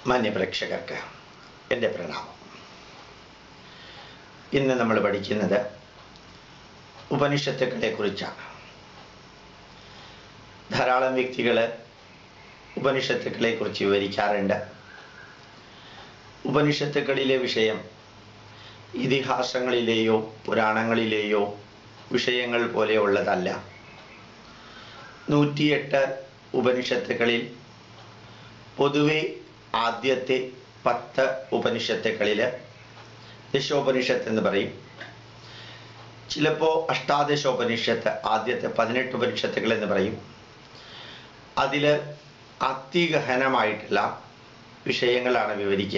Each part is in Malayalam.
മാന്യപ്രേക്ഷകർക്ക് എൻ്റെ പ്രണാമം ഇന്ന് നമ്മൾ പഠിക്കുന്നത് ഉപനിഷത്തുക്കളെ കുറിച്ചാണ് ധാരാളം വ്യക്തികൾ ഉപനിഷത്തുക്കളെ കുറിച്ച് വിവരിക്കാറുണ്ട് ഉപനിഷത്തുക്കളിലെ വിഷയം ഇതിഹാസങ്ങളിലെയോ പുരാണങ്ങളിലെയോ വിഷയങ്ങൾ പോലെയുള്ളതല്ല നൂറ്റിയെട്ട് ഉപനിഷത്തുക്കളിൽ പൊതുവെ ആദ്യത്തെ പത്ത് ഉപനിഷത്തുക്കളിൽ ദശോപനിഷത്ത് എന്ന് പറയും ചിലപ്പോൾ അഷ്ടാദശോപനിഷത്ത് ആദ്യത്തെ പതിനെട്ട് ഉപനിഷത്തുകൾ എന്ന് പറയും അതിൽ അതിഗഹനമായിട്ടുള്ള വിഷയങ്ങളാണ് വിവരിക്കുക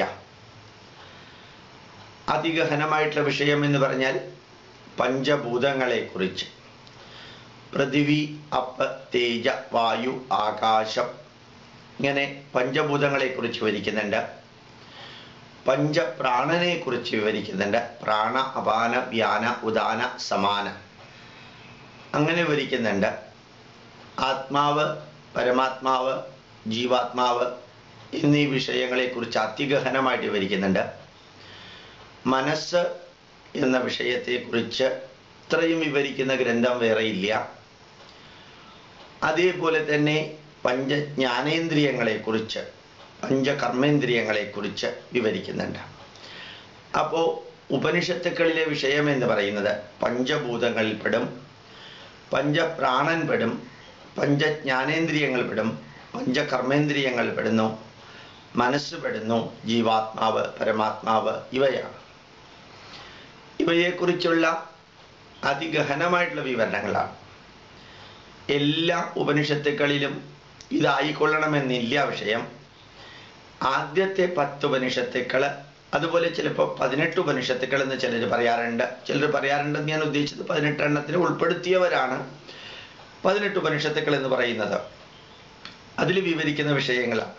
അതിഗഹനമായിട്ടുള്ള വിഷയം എന്ന് പറഞ്ഞാൽ പഞ്ചഭൂതങ്ങളെ കുറിച്ച് പൃഥിവി അപ്പ് തേജ വായു ആകാശം ഇങ്ങനെ പഞ്ചഭൂതങ്ങളെ കുറിച്ച് വിവരിക്കുന്നുണ്ട് പഞ്ചപ്രാണനെ കുറിച്ച് വിവരിക്കുന്നുണ്ട് പ്രാണ അപാന വ്യാന ഉദാന സമാന അങ്ങനെ വിവരിക്കുന്നുണ്ട് ആത്മാവ് പരമാത്മാവ് ജീവാത്മാവ് എന്നീ വിഷയങ്ങളെക്കുറിച്ച് അതിഗഹനമായിട്ട് വിവരിക്കുന്നുണ്ട് മനസ്സ് എന്ന വിഷയത്തെക്കുറിച്ച് ഇത്രയും വിവരിക്കുന്ന ഗ്രന്ഥം വേറെ ഇല്ല അതേപോലെ തന്നെ പഞ്ചജ്ഞാനേന്ദ്രിയങ്ങളെക്കുറിച്ച് പഞ്ചകർമ്മേന്ദ്രിയങ്ങളെക്കുറിച്ച് വിവരിക്കുന്നുണ്ട് അപ്പോൾ ഉപനിഷത്തുക്കളിലെ വിഷയം എന്ന് പറയുന്നത് പഞ്ചഭൂതങ്ങളിൽ പെടും പഞ്ചപ്രാണൻ പെടും പഞ്ചജ്ഞാനേന്ദ്രിയങ്ങൾ പെടും പഞ്ചകർമ്മേന്ദ്രിയങ്ങൾ പെടുന്നു മനസ്സ് പെടുന്നു ജീവാത്മാവ് പരമാത്മാവ് ഇവയാണ് ഇവയെക്കുറിച്ചുള്ള അതിഗഹനമായിട്ടുള്ള വിവരണങ്ങളാണ് എല്ലാ ഉപനിഷത്തുക്കളിലും ഇതായിക്കൊള്ളണമെന്നില്ല വിഷയം ആദ്യത്തെ പത്ത് ഉപനിഷത്തുക്കൾ അതുപോലെ ചിലപ്പോൾ പതിനെട്ട് ഉപനിഷത്തുക്കൾ എന്ന് ചിലർ പറയാറുണ്ട് ചിലർ പറയാറുണ്ടെന്ന് ഞാൻ ഉദ്ദേശിച്ചത് പതിനെട്ടെണ്ണത്തിൽ ഉൾപ്പെടുത്തിയവരാണ് പതിനെട്ട് ഉപനിഷത്തുക്കൾ എന്ന് പറയുന്നത് അതിൽ വിവരിക്കുന്ന വിഷയങ്ങളാണ്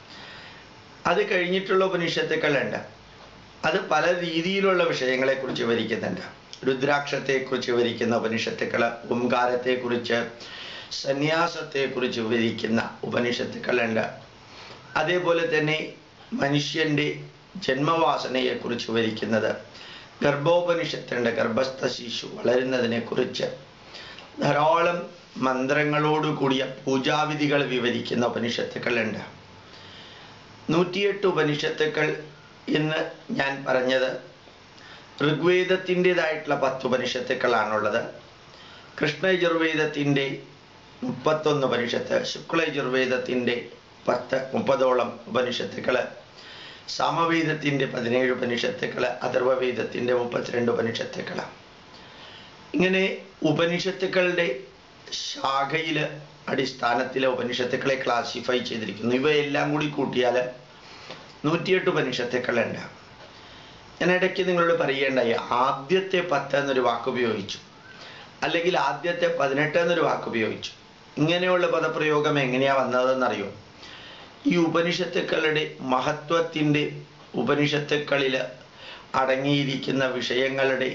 അത് കഴിഞ്ഞിട്ടുള്ള ഉപനിഷത്തുക്കളുണ്ട് അത് പല രീതിയിലുള്ള വിഷയങ്ങളെക്കുറിച്ച് വിവരിക്കുന്നുണ്ട് രുദ്രാക്ഷത്തെക്കുറിച്ച് വിവരിക്കുന്ന ഉപനിഷത്തുക്കൾ ഓംകാരത്തെക്കുറിച്ച് സന്യാസത്തെക്കുറിച്ച് വിവരിക്കുന്ന ഉപനിഷത്തുക്കളുണ്ട് അതേപോലെ തന്നെ മനുഷ്യൻ്റെ ജന്മവാസനയെക്കുറിച്ച് വിവരിക്കുന്നത് ഗർഭോപനിഷത്തുണ്ട് ഗർഭസ്ഥ ശിശു വളരുന്നതിനെക്കുറിച്ച് ധാരാളം മന്ത്രങ്ങളോട് കൂടിയ പൂജാവിധികൾ വിവരിക്കുന്ന ഉപനിഷത്തുക്കളുണ്ട് നൂറ്റിയെട്ട് ഉപനിഷത്തുക്കൾ എന്ന് ഞാൻ പറഞ്ഞത് ഋഗ്വേദത്തിൻ്റെതായിട്ടുള്ള പത്ത് ഉപനിഷത്തുക്കളാണുള്ളത് കൃഷ്ണയജുർവേദത്തിൻ്റെ മുപ്പത്തൊന്ന് ഉപനിഷത്ത് ശുക്ലയജുർവേദത്തിൻ്റെ പത്ത് മുപ്പതോളം ഉപനിഷത്തുക്കൾ സാമവേദത്തിൻ്റെ പതിനേഴ് ഉപനിഷത്തുക്കൾ അഥർവവേദത്തിൻ്റെ മുപ്പത്തിരണ്ട് ഉപനിഷത്തുക്കൾ ഇങ്ങനെ ഉപനിഷത്തുക്കളുടെ ശാഖയിൽ അടിസ്ഥാനത്തിൽ ഉപനിഷത്തുക്കളെ ക്ലാസിഫൈ ചെയ്തിരിക്കുന്നു ഇവയെല്ലാം കൂടി കൂട്ടിയാൽ നൂറ്റിയെട്ട് ഉപനിഷത്തുക്കളുണ്ട് ഞാൻ ഇടയ്ക്ക് നിങ്ങളോട് പറയേണ്ടായി ആദ്യത്തെ പത്ത് എന്നൊരു വാക്ക് ഉപയോഗിച്ചു അല്ലെങ്കിൽ ആദ്യത്തെ പതിനെട്ട് എന്നൊരു വാക്ക് ഉപയോഗിച്ചു ഇങ്ങനെയുള്ള പദപ്രയോഗം എങ്ങനെയാ വന്നതെന്നറിയോ ഈ ഉപനിഷത്തുക്കളുടെ മഹത്വത്തിൻ്റെ ഉപനിഷത്തുക്കളിൽ അടങ്ങിയിരിക്കുന്ന വിഷയങ്ങളുടെ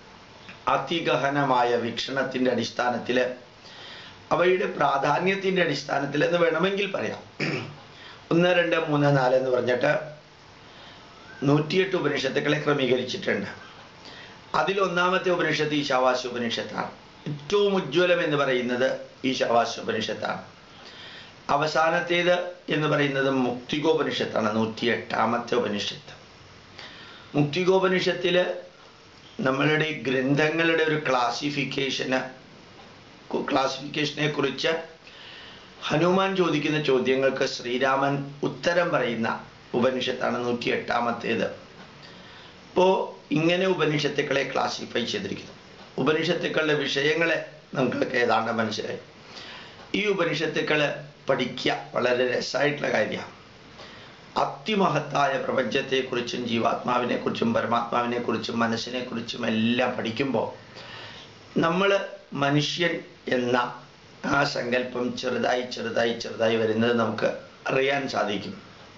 അതിഗഹനമായ വീക്ഷണത്തിൻ്റെ അടിസ്ഥാനത്തിൽ അവയുടെ പ്രാധാന്യത്തിൻ്റെ അടിസ്ഥാനത്തിൽ എന്ന് വേണമെങ്കിൽ പറയാം ഒന്ന് രണ്ട് മൂന്ന് നാല് എന്ന് പറഞ്ഞിട്ട് നൂറ്റിയെട്ട് ഉപനിഷത്തുക്കളെ ക്രമീകരിച്ചിട്ടുണ്ട് അതിൽ ഒന്നാമത്തെ ഉപനിഷത്ത് ഈശാവാസ്യ ഉപനിഷത്താണ് ഏറ്റവും ഉജ്ജ്വലം എന്ന് പറയുന്നത് ഈശാവാസ്യ ഉപനിഷത്താണ് അവസാനത്തേത് എന്ന് പറയുന്നത് മുക്തികോപനിഷത്താണ് നൂറ്റി എട്ടാമത്തെ ഉപനിഷത്ത് മുക്തികോപനിഷത്തില് നമ്മളുടെ ഗ്രന്ഥങ്ങളുടെ ഒരു ക്ലാസിഫിക്കേഷന് ക്ലാസിഫിക്കേഷനെ കുറിച്ച് ഹനുമാൻ ചോദിക്കുന്ന ചോദ്യങ്ങൾക്ക് ശ്രീരാമൻ ഉത്തരം പറയുന്ന ഉപനിഷത്താണ് നൂറ്റി എട്ടാമത്തേത് അപ്പോൾ ഇങ്ങനെ ഉപനിഷത്തുക്കളെ ക്ലാസിഫൈ ചെയ്തിരിക്കുന്നു ഉപനിഷത്തുക്കളുടെ വിഷയങ്ങളെ നിങ്ങൾക്ക് ഏതാണ്ട് മനസ്സിലായി ഈ ഉപനിഷത്തുക്കൾ പഠിക്കുക വളരെ രസമായിട്ടുള്ള കാര്യമാണ് അതിമഹത്തായ പ്രപഞ്ചത്തെക്കുറിച്ചും ജീവാത്മാവിനെക്കുറിച്ചും പരമാത്മാവിനെക്കുറിച്ചും മനസ്സിനെക്കുറിച്ചും എല്ലാം പഠിക്കുമ്പോൾ നമ്മൾ മനുഷ്യൻ എന്ന ആ സങ്കല്പം ചെറുതായി ചെറുതായി ചെറുതായി വരുന്നത് നമുക്ക് അറിയാൻ സാധിക്കും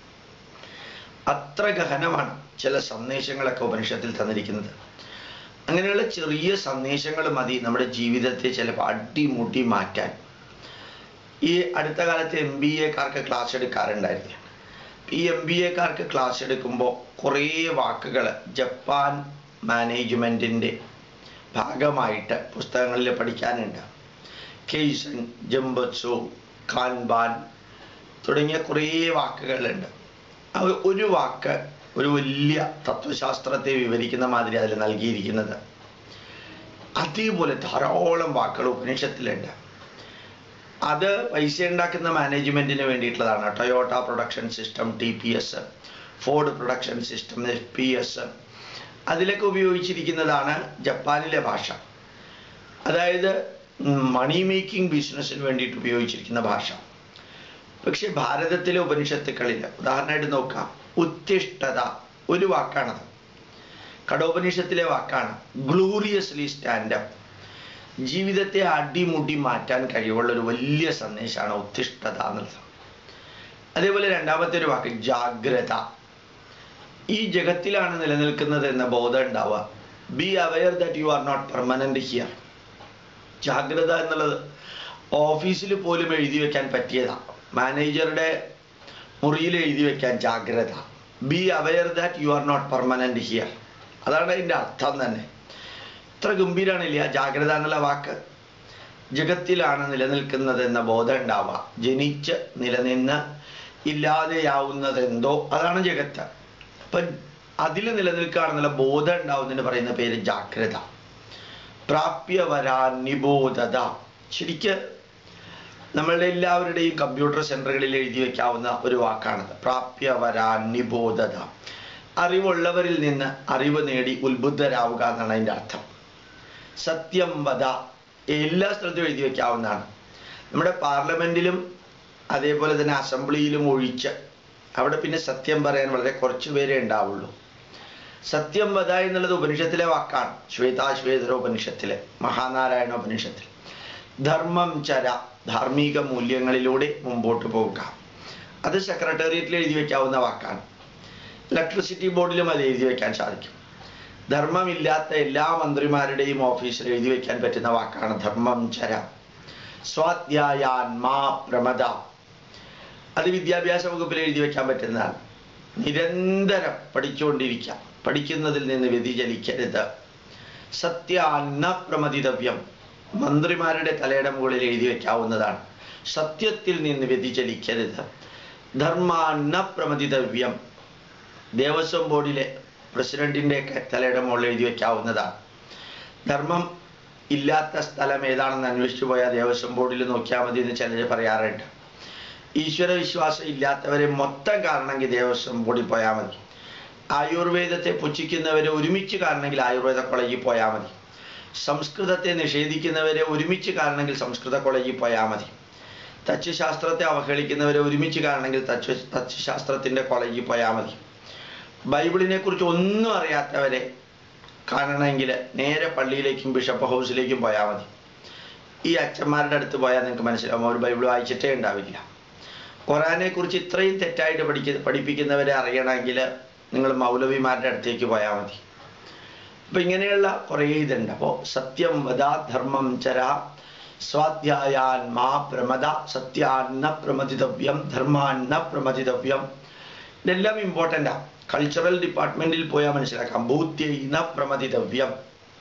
അത്ര ഗഹനമാണ് ചില സന്ദേശങ്ങളൊക്കെ ഉപനിഷത്തിൽ തന്നിരിക്കുന്നത് അങ്ങനെയുള്ള ചെറിയ സന്ദേശങ്ങൾ മതി നമ്മുടെ ജീവിതത്തെ ചിലപ്പോൾ അടിമുടി മാറ്റാൻ ഈ അടുത്ത കാലത്ത് എം ബി എക്കാർക്ക് ക്ലാസ് എടുക്കാറുണ്ടായിരുന്നു ഈ എം ബി എക്കാർക്ക് ക്ലാസ് എടുക്കുമ്പോൾ കുറേ വാക്കുകൾ ജപ്പാൻ മാനേജ്മെൻറ്റിൻ്റെ ഭാഗമായിട്ട് പുസ്തകങ്ങളിൽ പഠിക്കാനുണ്ട് കെയ്സൺ ജംബത്സു കാൻബാൻ തുടങ്ങിയ കുറേ വാക്കുകളുണ്ട് അത് ഒരു വാക്ക് ഒരു വലിയ തത്വശാസ്ത്രത്തെ വിവരിക്കുന്ന മാതിരി അതിൽ നൽകിയിരിക്കുന്നത് അതേപോലെ ധാരാളം വാക്കുകൾ ഉപനിഷത്തിലുണ്ട് അത് പൈസ ഉണ്ടാക്കുന്ന മാനേജ്മെന്റിന് വേണ്ടിയിട്ടുള്ളതാണ് Toyota production system T P S Ford production system F P S അതിലൊക്കെ ഉപയോഗിച്ചിരിക്കുന്നതാണ് ജപ്പാനിലെ ഭാഷ അതായത് മണി മേക്കിംഗ് ബിസിനസ്സിന് വേണ്ടിയിട്ട് ഉപയോഗിച്ചിരിക്കുന്ന ഭാഷ പക്ഷെ ഭാരതത്തിലെ ഉപനിഷത്തുക്കളിൽ ഉദാഹരണമായിട്ട് നോക്കാം ഉത്തിഷ്ഠത ഒരു വാക്കാണത് കടോപനിഷത്തിലെ വാക്കാണ് ഗ്ലൂറിയസ്ലി സ്റ്റാൻഡപ്പ് ജീവിതത്തെ അടിമുടി മാറ്റാൻ കഴിവുള്ള ഒരു വലിയ സന്ദേശമാണ് ഉത്തിഷ്ഠത എന്നുള്ളത് അതേപോലെ രണ്ടാമത്തെ ഒരു വാക്ക് ജാഗ്രത ഈ ജഗത്തിലാണ് നിലനിൽക്കുന്നത് എന്ന ബോധം ഉണ്ടാവുക be aware that you are not permanent here ജാഗ്രത എന്നുള്ളത് ഓഫീസിൽ പോലും എഴുതി വെക്കാൻ പറ്റിയതാണ് മാനേജറുടെ മുറിയിൽ എഴുതി വെക്കാൻ ജാഗ്രത be aware that you are not permanent here അതാണ് അതിൻ്റെ അർത്ഥം തന്നെ ഇത്ര ഗംഭീരാണില്ല ജാഗ്രത എന്നുള്ള വാക്ക് ജഗത്തിലാണ് നിലനിൽക്കുന്നത് എന്ന ബോധം ഉണ്ടാവുക ജനിച്ച് നിലനിന്ന് ഇല്ലാതെയാവുന്നതെന്തോ അതാണ് ജഗത്ത് അപ്പം അതിൽ നിലനിൽക്കുകയാണെന്നുള്ള ബോധം ഉണ്ടാവുന്നതിന് പറയുന്ന പേര് ജാഗ്രത പ്രാപ്യവരാ നിബോധത ശരിക്ക് നമ്മളുടെ എല്ലാവരുടെയും കമ്പ്യൂട്ടർ സെന്ററുകളിൽ എഴുതി വെക്കാവുന്ന ഒരു വാക്കാണത് പ്രാപ്യവരാ നിബോധത അറിവുള്ളവരിൽ നിന്ന് അറിവ് നേടി ഉത്ബുദ്ധരാവുക എന്നാണ് അതിൻ്റെ അർത്ഥം സത്യം വധ എല്ലാ സ്ഥലത്തും എഴുതി വെക്കാവുന്നതാണ് നമ്മുടെ പാർലമെന്റിലും അതേപോലെ തന്നെ അസംബ്ലിയിലും ഒഴിച്ച് അവിടെ പിന്നെ സത്യം പറയാൻ വളരെ കുറച്ച് പേരേ ഉണ്ടാവുള്ളൂ സത്യം വധ എന്നുള്ളത് ഉപനിഷത്തിലെ വാക്കാണ് ശ്വേതാശ്വേതര ഉപനിഷത്തിലെ മഹാനാരായണ ഉപനിഷത്തിൽ ധർമ്മം ചര ധാർമ്മിക മൂല്യങ്ങളിലൂടെ മുമ്പോട്ട് പോവുക അത് സെക്രട്ടേറിയറ്റിൽ എഴുതി വെക്കാവുന്ന വാക്കാണ് ഇലക്ട്രിസിറ്റി ബോർഡിലും അത് എഴുതി വെക്കാൻ സാധിക്കും ധർമ്മമില്ലാത്ത എല്ലാ മന്ത്രിമാരുടെയും ഓഫീസിൽ എഴുതി വെക്കാൻ പറ്റുന്ന വാക്കാണ് ധർമ്മം ചര സ്വാധ്യായാൻ മാ പ്രമദ അത് വിദ്യാഭ്യാസ വകുപ്പിൽ എഴുതി വെക്കാൻ പറ്റുന്നതാണ് നിരന്തരം പഠിച്ചുകൊണ്ടിരിക്കുക പഠിക്കുന്നതിൽ നിന്ന് വ്യതിചലിക്കരുത് സത്യാന്ന പ്രമതിതവ്യം മന്ത്രിമാരുടെ തലയുടെ മുകളിൽ എഴുതി വെക്കാവുന്നതാണ് സത്യത്തിൽ നിന്ന് വ്യതിചലിക്കരുത് ധർമാന്ന പ്രമതിതവ്യം ദേവസ്വം ബോർഡിലെ പ്രസിഡന്റിൻ്റെയൊക്കെ തലയുടെ മുകളിൽ എഴുതി വെക്കാവുന്നതാണ് ധർമ്മം ഇല്ലാത്ത സ്ഥലം ഏതാണെന്ന് അന്വേഷിച്ചു പോയാൽ ദേവസ്വം ബോർഡിൽ നോക്കിയാൽ മതി എന്ന് ചിലർ പറയാറുണ്ട് ഈശ്വര വിശ്വാസം ഇല്ലാത്തവരെ മൊത്തം കാണണമെങ്കിൽ ദേവസ്വം ബോർഡിൽ പോയാൽ മതി ആയുർവേദത്തെ പുച്ഛിക്കുന്നവരെ ഒരുമിച്ച് കാണണമെങ്കിൽ ആയുർവേദ കോളേജിൽ പോയാൽ മതി സംസ്കൃതത്തെ നിഷേധിക്കുന്നവരെ ഒരുമിച്ച് കാണണമെങ്കിൽ സംസ്കൃത കോളേജിൽ പോയാൽ മതി തച്ചുശാസ്ത്രത്തെ അവഹേളിക്കുന്നവരെ ഒരുമിച്ച് കാണണമെങ്കിൽ തച്ചു തച്ചുശാസ്ത്രത്തിൻ്റെ കോളേജിൽ പോയാൽ മതി ബൈബിളിനെ കുറിച്ച് ഒന്നും അറിയാത്തവരെ കാണണമെങ്കിൽ നേരെ പള്ളിയിലേക്കും ബിഷപ്പ് ഹൗസിലേക്കും പോയാൽ മതി ഈ അച്ഛന്മാരുടെ അടുത്ത് പോയാൽ നിങ്ങൾക്ക് മനസ്സിലാവും അവർ ബൈബിൾ വായിച്ചിട്ടേ ഉണ്ടാവില്ല ഖുറാനെ കുറിച്ച് ഇത്രയും തെറ്റായിട്ട് പഠിക്ക പഠിപ്പിക്കുന്നവരെ അറിയണമെങ്കിൽ നിങ്ങൾ മൗലവിമാരുടെ അടുത്തേക്ക് പോയാൽ മതി അപ്പൊ ഇങ്ങനെയുള്ള കുറേ ഇതുണ്ട് അപ്പോൾ സത്യം വദ ധർമ്മം ചര സ്വാധ്യായാൻ മാ പ്രമദ സത്യാന്ന പ്രമതിതവ്യം ധർമാന്ന പ്രമതിതവ്യം ഇതെല്ലാം ഇമ്പോർട്ടൻ്റാ കൾച്ചറൽ ഡിപ്പാർട്ട്മെന്റിൽ പോയാൽ മനസ്സിലാക്കാം ഭൂത്യൈന പ്രമതിതവ്യം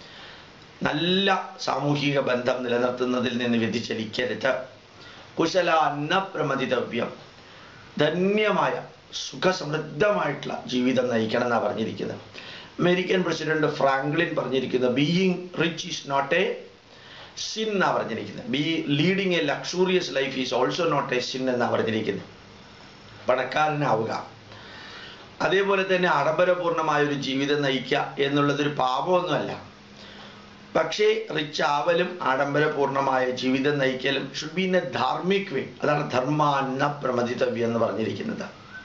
നല്ല സാമൂഹിക ബന്ധം നിലനിർത്തുന്നതിൽ നിന്ന് വ്യതിചലിക്കരുത് കുശലാന്ന പ്രമതിതവ്യം ധന്യമായ സുഖസമൃദ്ധമായിട്ടുള്ള ജീവിതം നയിക്കണം എന്നാണ് പറഞ്ഞിരിക്കുന്നത് അമേരിക്കൻ പ്രസിഡന്റ് ഫ്രാങ്ക്ലിൻ പറഞ്ഞിരിക്കുന്നത് being rich is not a sin എന്നാണ് പറഞ്ഞിരിക്കുന്നത് be leading a luxurious life is also not a sin എന്നാണ് പറഞ്ഞിരിക്കുന്നത് പണക്കാരനാവുക അതേപോലെ തന്നെ ആഡംബരപൂർണമായ ഒരു ജീവിതം നയിക്കുക എന്നുള്ളതൊരു പാപമൊന്നുമല്ല പക്ഷേ റിച്ച് ആവലും ആഡംബരപൂർണമായ ജീവിതം നയിക്കലും should be in a dharmic way അതാണ് ധർമാന്ന പ്രമതിതവ്യം എന്ന് പറഞ്ഞിരിക്കുന്നത്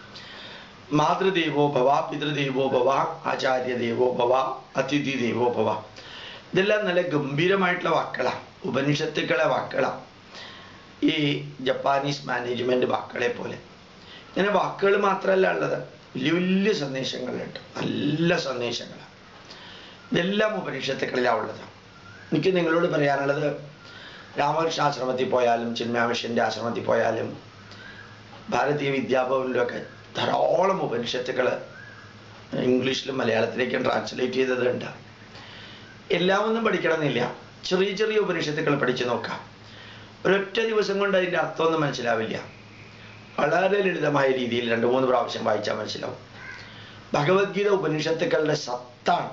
മാതൃദേവോ ഭവ പിതൃദേവോ ഭവ ആചാര്യദേവോ ഭവ അതിഥി ദേവോ ഭവ ഇതെല്ലാം നല്ല ഗംഭീരമായിട്ടുള്ള വാക്കുകളാണ് ഉപനിഷത്തുക്കളെ വാക്കുകളാണ് ഈ ജപ്പാനീസ് മാനേജ്മെന്റ് വാക്കുകളെ പോലെ ഇങ്ങനെ വാക്കുകൾ മാത്രമല്ല ഉള്ളത് വലിയ വലിയ സന്ദേശങ്ങളുണ്ട് നല്ല സന്ദേശങ്ങളാണ് ഇതെല്ലാം ഉപനിഷത്തുക്കളിലാണ് ഉള്ളത് എനിക്ക് നിങ്ങളോട് പറയാനുള്ളത് രാമകൃഷ്ണ ആശ്രമത്തിൽ പോയാലും ചിന്മയാമിഷൻ്റെ ആശ്രമത്തിൽ പോയാലും ഭാരതീയ വിദ്യാഭവനിലൊക്കെ ധാരാളം ഉപനിഷത്തുകൾ ഇംഗ്ലീഷിലും മലയാളത്തിലേക്കും ട്രാൻസ്ലേറ്റ് ചെയ്തതുണ്ട് എല്ലാം ഒന്നും പഠിക്കണമെന്നില്ല ചെറിയ ചെറിയ ഉപനിഷത്തുകൾ പഠിച്ചു നോക്കാം ഒരൊറ്റ ദിവസം കൊണ്ട് അതിൻ്റെ അർത്ഥമൊന്നും മനസ്സിലാവില്ല വളരെ ലളിതമായ രീതിയിൽ രണ്ട് മൂന്ന് പ്രാവശ്യം വായിച്ചാൽ മനസ്സിലാവും ഭഗവത്ഗീത ഉപനിഷത്തുക്കളുടെ സത്താണ്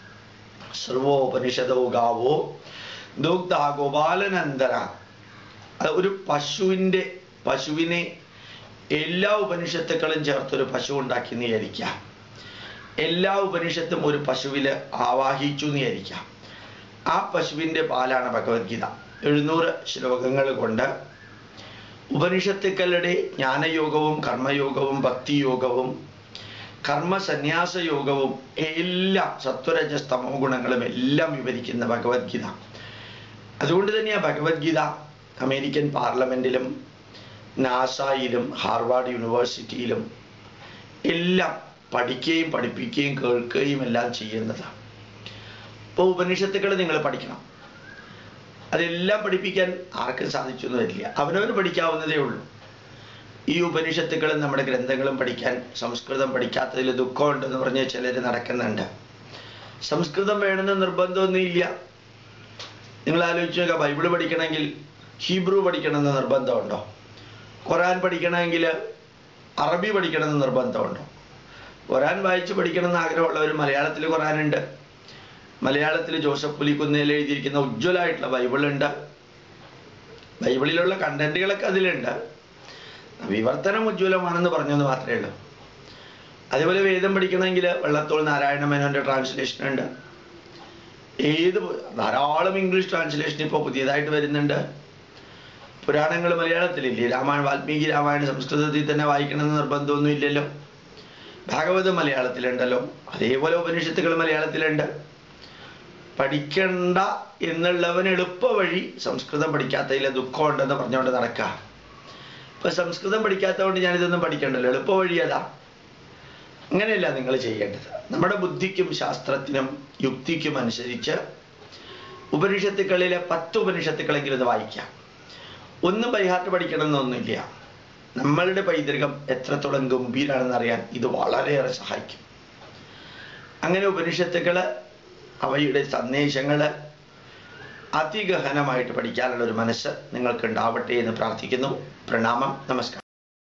സർവോപനിഷദോ ഗാവോ ദുഗ്ധ ഗോപാലനന്തര അത് ഒരു പശുവിൻ്റെ പശുവിനെ എല്ലാ ഉപനിഷത്തുക്കളും ചേർത്തൊരു പശു ഉണ്ടാക്കി എന്ന് വിചാരിക്കാം എല്ലാ ഉപനിഷത്തും ഒരു പശുവിൽ ആവാഹിച്ചു എന്ന് വിചാരിക്കാം ആ പശുവിൻ്റെ പാലാണ് ഭഗവത്ഗീത എഴുന്നൂറ് ശ്ലോകങ്ങൾ കൊണ്ട് ഉപനിഷത്തുക്കളുടെ ജ്ഞാനയോഗവും കർമ്മയോഗവും ഭക്തിയോഗവും കർമ്മസന്യാസ യോഗവും എല്ലാം സത്വരജ സ്തമോ ഗുണങ്ങളും എല്ലാം വിവരിക്കുന്ന ഭഗവത്ഗീത അതുകൊണ്ട് തന്നെയാണ് ഭഗവത്ഗീത അമേരിക്കൻ പാർലമെന്റിലും നാസയിലും ഹാർവാർഡ് യൂണിവേഴ്സിറ്റിയിലും എല്ലാം പഠിക്കുകയും പഠിപ്പിക്കുകയും കേൾക്കുകയും എല്ലാം ചെയ്യുന്നത് ഇപ്പോൾ ഉപനിഷത്തുക്കൾ നിങ്ങൾ പഠിക്കണം അതെല്ലാം പഠിപ്പിക്കാൻ ആർക്കും സാധിച്ചൊന്നും വരില്ല അവനവന് പഠിക്കാവുന്നതേ ഉള്ളൂ ഈ ഉപനിഷത്തുക്കളും നമ്മുടെ ഗ്രന്ഥങ്ങളും പഠിക്കാൻ സംസ്കൃതം പഠിക്കാത്തതിൽ ദുഃഖമുണ്ടെന്ന് പറഞ്ഞ് ചിലർ നടക്കുന്നുണ്ട് സംസ്കൃതം വേണമെന്ന് നിർബന്ധമൊന്നുമില്ല നിങ്ങൾ ആലോചിച്ച് നോക്കുക ബൈബിള് പഠിക്കണമെങ്കിൽ ഹീബ്രു പഠിക്കണമെന്ന് നിർബന്ധമുണ്ടോ ഖുറാൻ പഠിക്കണമെങ്കിൽ അറബി പഠിക്കണമെന്ന് നിർബന്ധമുണ്ടോ ഖുറാൻ വായിച്ച് പഠിക്കണമെന്ന് ആഗ്രഹമുള്ളവർ മലയാളത്തിൽ ഖുറാനുണ്ട് മലയാളത്തിൽ ജോസഫ് പുലിക്കുന്നേൽ എഴുതിയിരിക്കുന്ന ഉജ്ജ്വലമായിട്ടുള്ള ബൈബിളുണ്ട് ബൈബിളിലുള്ള കണ്ടന്റുകളൊക്കെ അതിലുണ്ട് വിവർത്തനം ഉജ്ജ്വലമാണെന്ന് പറഞ്ഞെന്ന് മാത്രമേ ഉള്ളൂ അതേപോലെ വേദം പഠിക്കണമെങ്കിൽ വെള്ളത്തോൾ നാരായണ മേനോന്റെ ട്രാൻസ്ലേഷൻ ഉണ്ട് ഏത് ധാരാളം ഇംഗ്ലീഷ് ട്രാൻസ്ലേഷൻ ഇപ്പോൾ പുതിയതായിട്ട് വരുന്നുണ്ട് പുരാണങ്ങൾ മലയാളത്തിലില്ലേ രാമായണം വാൽമീകി രാമായണം സംസ്കൃതത്തിൽ തന്നെ വായിക്കണമെന്ന് നിർബന്ധമൊന്നും ഇല്ലല്ലോ ഭാഗവതം മലയാളത്തിലുണ്ടല്ലോ അതേപോലെ ഉപനിഷത്തുകൾ മലയാളത്തിലുണ്ട് പഠിക്കണ്ട എന്നുള്ളവൻ എളുപ്പ വഴി സംസ്കൃതം പഠിക്കാത്തതിലെ ദുഃഖമുണ്ടെന്ന് പറഞ്ഞുകൊണ്ട് നടക്കുക ഇപ്പൊ സംസ്കൃതം പഠിക്കാത്തതുകൊണ്ട് ഞാനിതൊന്നും പഠിക്കണ്ടല്ലോ എളുപ്പ വഴി അതാ അങ്ങനെയല്ല നിങ്ങൾ ചെയ്യേണ്ടത് നമ്മുടെ ബുദ്ധിക്കും ശാസ്ത്രത്തിനും യുക്തിക്കും അനുസരിച്ച് ഉപനിഷത്തുക്കളിലെ പത്ത് ഉപനിഷത്തുക്കളെങ്കിലും ഇത് വായിക്കാം ഒന്നും ബൈഹാർട്ട് പഠിക്കണം എന്നൊന്നുമില്ല നമ്മളുടെ പൈതൃകം എത്രത്തോളം ഗംഭീരാണെന്ന് അറിയാൻ ഇത് വളരെയേറെ സഹായിക്കും അങ്ങനെ ഉപനിഷത്തുക്കള് അവയുടെ സന്ദേശങ്ങള് അതിഗഹനമായിട്ട് പഠിക്കാനുള്ള ഒരു മനസ്സ് നിങ്ങൾക്ക് ഉണ്ടാവട്ടെ എന്ന് പ്രാർത്ഥിക്കുന്നു പ്രണാമം നമസ്കാരം